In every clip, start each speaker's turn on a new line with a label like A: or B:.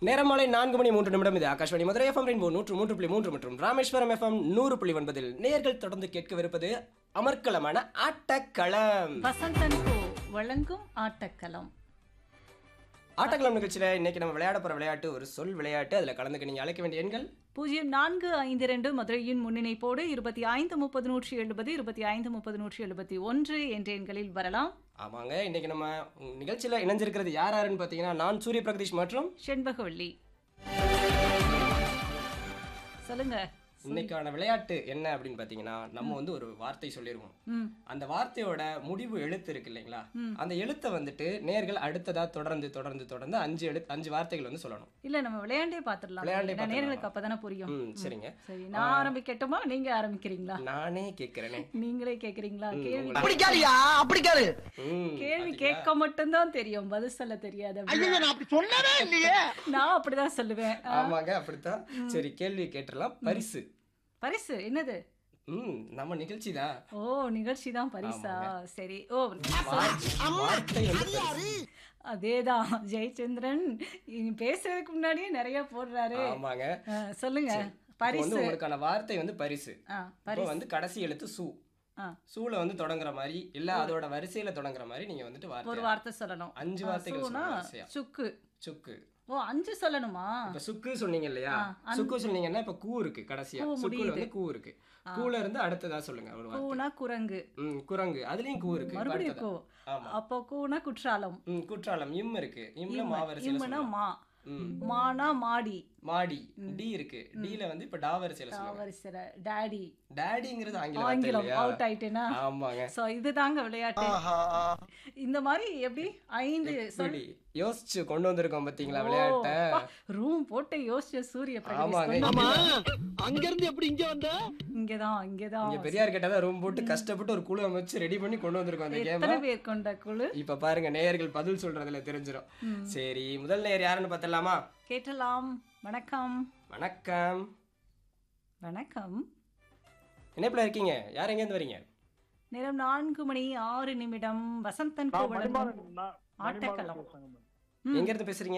A: நேரம் மாலை நான்கு மணி மூன்று நிமிடம் இது ஆகாஷ்வாணி மதுரை எஃப்எம் ரெயின்போ நூற்று மூன்று புள்ளி மூன்று மற்றும் ராமேஸ்வரம் எஃப்எம் நூறு புள்ளி ஒன்பதில் நேர்கள் தொடர்ந்து கேட்கவிருப்பது அமர்க்கலமான ஆட்டக்களம்
B: வசந்தன் கோ வழங்கும் ஆட்டக்களம்
A: ஆட்டக்களம் நிகழ்ச்சியில இன்னைக்கு நம்ம விளையாட போற விளையாட்டு ஒரு சொல் விளையாட்டு அதுல கலந்துக்க நீங்க அழைக்க வேண்டிய எண்கள்
B: பூஜ்ஜியம் நான்கு ஐந்து ரெண்டு மதுரையின் முன்னிணைப்போடு இருபத்தி ஐந்து முப்பது நூற்றி எழுபது இருபத்தி ஐந்து முப்பது நூற்றி எழுபத்தி ஒன்று என்ற எண்களில் வரலாம்
A: ஆமாங்க இன்னைக்கு நம்ம நிகழ்ச்சியில இணைஞ்சிருக்கிறது யார் யாருன்னு பார்த்தீங்கன்னா நான் சூரிய பிரகதீஷ் மற்றும்
B: செண்பகவள்ளி சொல்லுங்க
A: இன்னைக்கான விளையாட்டு என்ன அப்படின்னு பார்த்தீங்கன்னா நம்ம வந்து ஒரு வார்த்தை சொல்லிடுவோம்
B: ம்
A: அந்த வார்த்தையோட முடிவு எழுத்து இருக்கு இல்லைங்களா அந்த எழுத்தை வந்துட்டு நேர்கள் அடுத்ததா தொடர்ந்து தொடர்ந்து தொடர்ந்து அஞ்சு எழுத்து அஞ்சு வார்த்தைகள் வந்து சொல்லணும்
B: இல்ல நம்ம விளையாண்டே பாத்துடலாம்
A: விளையாண்டே
B: ஏன்னா நேர்களுக்கு அப்பதானே புரியும்
A: ம் சரிங்க
B: சரி நான் ஆரம்பிக்கட்டுமா நீங்க ஆரம்பிக்கிறீங்களா
A: நானே கேட்கிறேனே
B: நீங்களே கேக்குறீங்களா கேள்வி
C: அப்படி கேளியா அப்படி கேளு
A: ம்
B: கேள்வி கேட்க மட்டும்தான் தெரியும் பதில் சொல்ல தெரியாது
C: ஐயோ நான் அப்படி சொன்னவே இல்லையே
B: நான் அப்படிதான் சொல்லுவேன்
A: ஆமாங்க அப்படித்தான் சரி கேள்வி கேட்டுறலாம் பரிசு
B: பரிசு என்னது
A: ம் நம்ம நிகழ்ச்சி தான்
B: ஓ நிகழ்ச்சி தான் பரிசா சரி ஓ
A: வார்த்தை வந்து பரிசு.
B: அதேதான் ஜெயச்சந்திரன் இனி பேசுறதுக்கு முன்னாடியே நிறைய போடுறாரு
A: ஆமாங்க
B: ஆ, சொல்லுங்க
A: இப்போ
B: பரிசு
A: வந்து உங்களுக்கான வார்த்தை வந்து பரிசு
B: ஆ
A: இப்போ
B: பரிசு
A: வந்து கடைசி எழுத்து சூ
B: ஆ
A: சூல வந்து தொடங்குற மாதிரி இல்ல அதோட வரிசையில தொடங்குற மாதிரி நீங்க வந்துட்டு
B: ஒரு
A: வார்த்தை
B: வார்த்தை சொல்லணும்
A: அஞ்சு
B: ஆ,
A: வார்த்தைகள்
B: சூனா,
A: சொல்லணும் வரிசையா.
B: சுக்கு
A: சுக்கு
B: ஓ அஞ்சு சொல்லணுமா
A: இப்ப சுக்கு சொன்னீங்க இல்லையா
B: ஆ,
A: சுக்கு சொன்னீங்கன்னா இப்ப கூ இருக்கு கடைசியா
B: கூ
A: சுக்குல
B: முடியுது.
A: வந்து கூ இருக்கு கூல இருந்து அடுத்ததா சொல்லுங்க ஒரு வார்த்தை
B: கூனா குரங்கு
A: ம் குரங்கு அதுலயும் கூ இருக்கு இப்ப
B: மறுபடியும்
A: அடுத்ததா.
B: கூ
A: ஆமா
B: அப்போ கூனா குற்றாலம்
A: ம் குற்றாலம் இம் இருக்கு இம்ல மாவரிசையில
B: இம்முனா
A: சொல்லலாம்
B: மா
A: ம்
B: மானா மாடி
A: மாடி டி இருக்கு டில வந்து இப்ப டா வரிசையில சொல்லுங்க
B: வரிசையில டாடி
A: டாடிங்கிறது ஆங்கில வார்த்தை
B: ஆங்கிலம்
A: இல்லையா
B: அவுட் ஆயிட்டேனா
A: ஆமாங்க
B: சோ இதுதாங்க விளையாட்டு இந்த மாதிரி எப்படி ஐந்து சொல்
A: சொல்லி யோசிச்சு கொண்டு வந்திருக்கோம் பாத்தீங்களா விளையாட்ட
B: ரூம் போட்டு யோசிச்ச சூரிய
A: ஆமாங்க
B: பிரகாஷ்
C: ஆமா அங்க இருந்து எப்படி இங்க வந்த
B: இங்கதான் இங்கதான்
A: இங்க பெரியார் கேட்டதா ரூம் போட்டு கஷ்டப்பட்டு ஒரு குழு அமைச்சு ரெடி பண்ணி கொண்டு வந்திருக்கோம் அந்த கேம்
B: எத்தனை பேர் கொண்ட குழு
A: இப்ப பாருங்க நேயர்கள் பதில் சொல்றதுல தெரிஞ்சிடும் சரி முதல் நேயர் யாருன்னு பார்த்தலாமா
B: கேட்டலாம் வணக்கம்
A: வணக்கம்
B: வணக்கம்
A: இணைப்புல இருக்கீங்க யார் எங்க இருந்து வரீங்க
B: நேரம் நான்கு மணி ஆறு நிமிடம் வசந்தன் கோ வழங்கும் ஆட்டக்களம் ம்.
A: எங்க இருந்து பேசுறீங்க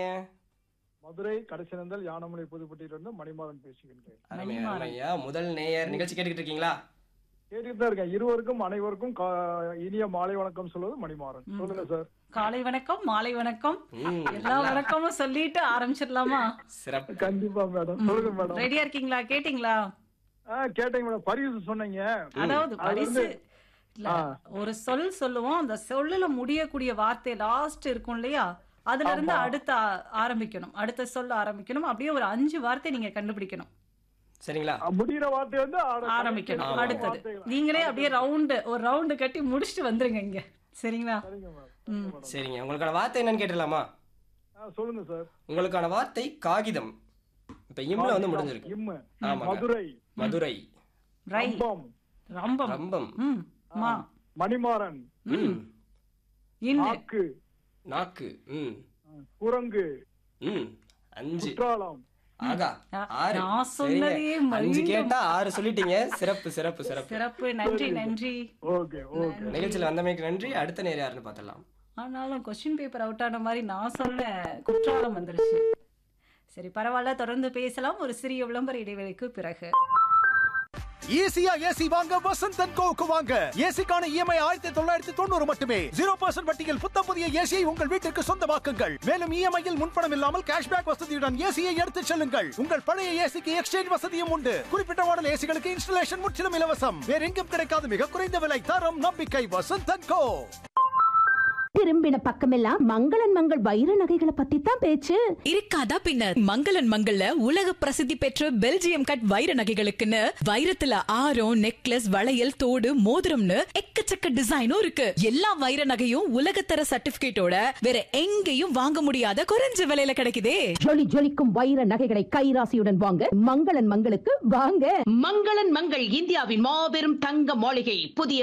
D: மதுரை கடைசினந்தல் யானமலை புதுப்பட்டியிலிருந்து மணிமாறன் பேசுகின்றேன்
A: அருமை அருமையா முதல் நேயர் நிகழ்ச்சி கேட்டுக்கிட்டு இருக்கீங்களா
D: கேட்டுட்டு தான் இருக்கேன் இருவருக்கும் அனைவருக்கும் கா- இனிய மாலை வணக்கம் சொல்வது மணிமாறன் சொல்லுங்க சார்
B: காலை வணக்கம் மாலை வணக்கம்
A: ம்,
B: எல்லா வணக்கமும் சொல்லிட்டு ஆரம்பிச்சிடலாமா
A: சிறப்பு
D: கண்டிப்பா மேடம் சொல்லுங்க மேடம்
B: ரெடியா இருக்கீங்களா கேட்டிங்களா
D: ஆ கேட்டீங்க மேடம் பரிசு சொன்னீங்க
B: அதாவது
D: அது
B: பரிசு
D: வந்து-
B: இல்ல ஒரு சொல் சொல்லுவோம் அந்த சொல்லுல முடியக்கூடிய வார்த்தை லாஸ்ட் இருக்கும் இல்லையா அதுல இருந்து அடுத்த ஆ- ஆரம்பிக்கணும் அடுத்த சொல் ஆரம்பிக்கணும் அப்படியே ஒரு அஞ்சு வார்த்தை நீங்க கண்டுபிடிக்கணும்
A: சரிங்களா
D: ஆ, முடிகிற வார்த்தை வந்து ஆட-
B: ஆரம்பிக்கணும்
D: ஆமா.
B: அடுத்தது
D: வார்த்தைகள்.
B: நீங்களே அப்படியே ரவுண்டு ஒரு ரவுண்டு கட்டி முடிச்சுட்டு வந்துருங்க இங்க சரிங்களா
D: சரிங்க மேடம்
B: ம்.
D: மேடம்.
A: சரிங்க உங்களுக்கான வார்த்தை என்னன்னு கேட்டுடலாமா
D: ஆ, சொல்லுங்க சார்
A: உங்களுக்கான வார்த்தை காகிதம் இப்ப இம்ல வந்து முடிஞ்சிருக்கு
D: இம்மு
A: ஆமாங்க.
D: மதுரை
A: மதுரை
B: ரை
D: கம்பம்
B: ரம்பம்
A: ரம்பம்
B: ம் மா
D: மணிமாறன்
A: ம்
B: இன்னு
D: நாக்கு
A: நாக்கு ம்
D: ஆ, குரங்கு
A: ம் அஞ்சு
D: குற்றாலம்
A: ஆகா
B: ஆ,
A: ஆறு
B: நான்
A: சரிங்க.
B: சொன்னதே
A: அஞ்சு
B: மீண்டும்.
A: கேட்டா ஆறு சொல்லிட்டீங்க சிறப்பு சிறப்பு சிறப்பு
B: சிறப்பு நன்றி நன்றி
D: ஓகே ஓகே
A: நிகழ்ச்சியில் வந்தமைக்கு நன்றி அடுத்த நேரம் யாருன்னு பார்த்தலாம்
B: ஆனாலும் கொஸ்டின் பேப்பர் அவுட் ஆன மாதிரி நான் சொன்ன குற்றாலம் வந்துருச்சு சரி பரவாயில்ல தொடர்ந்து பேசலாம் ஒரு சிறிய விளம்பர இடைவெளிக்கு பிறகு
E: ஈஸியா ஏசி வாங்க வசந்த் அண்ட் கோவுக்கு வாங்க ஏசிக்கான இஎம்ஐ ஆயிரத்தி தொள்ளாயிரத்தி தொண்ணூறு மட்டுமே ஜீரோ பர்சன்ட் வட்டியில் புத்தம் புதிய ஏசியை உங்கள் வீட்டிற்கு சொந்தமாக்குங்கள் மேலும் இஎம்ஐயில் முன்பணம் இல்லாமல் கேஷ்பேக் வசதியுடன் ஏசியை எடுத்துச் செல்லுங்கள் உங்கள் பழைய ஏசிக்கு எக்ஸ்சேஞ்ச் வசதியும் உண்டு குறிப்பிட்ட மாடல் ஏசிகளுக்கு இன்ஸ்டலேஷன் முற்றிலும் இலவசம் வேற எங்கும் கிடைக்காத மிக குறைந்த விலை தரம் நம்பிக்கை வசந்த் அண்ட் கோ
F: திரும்பின பக்கமெல்லாம் மங்களன் மங்கள் வைர நகைகளை பத்தி தான் பேச்சு
G: இருக்காதா பின்னர் மங்களன் மங்கள்ல உலக பிரசித்தி பெற்ற பெல்ஜியம் கட் வைர நகைகளுக்குன்னு வைரத்துல ஆரம் நெக்லஸ் வளையல் தோடு மோதிரம்னு எக்கச்சக்க டிசைனும் இருக்கு எல்லா வைர நகையும் உலகத்தர சர்டிபிகேட்டோட வேற எங்கேயும் வாங்க முடியாத குறைஞ்ச விலையில கிடைக்குதே
F: ஜொலி ஜொலிக்கும் வைர நகைகளை கைராசியுடன் வாங்க மங்களன் மங்களுக்கு வாங்க
H: மங்களன் மங்கள் இந்தியாவின் மாபெரும் தங்க மாளிகை புதிய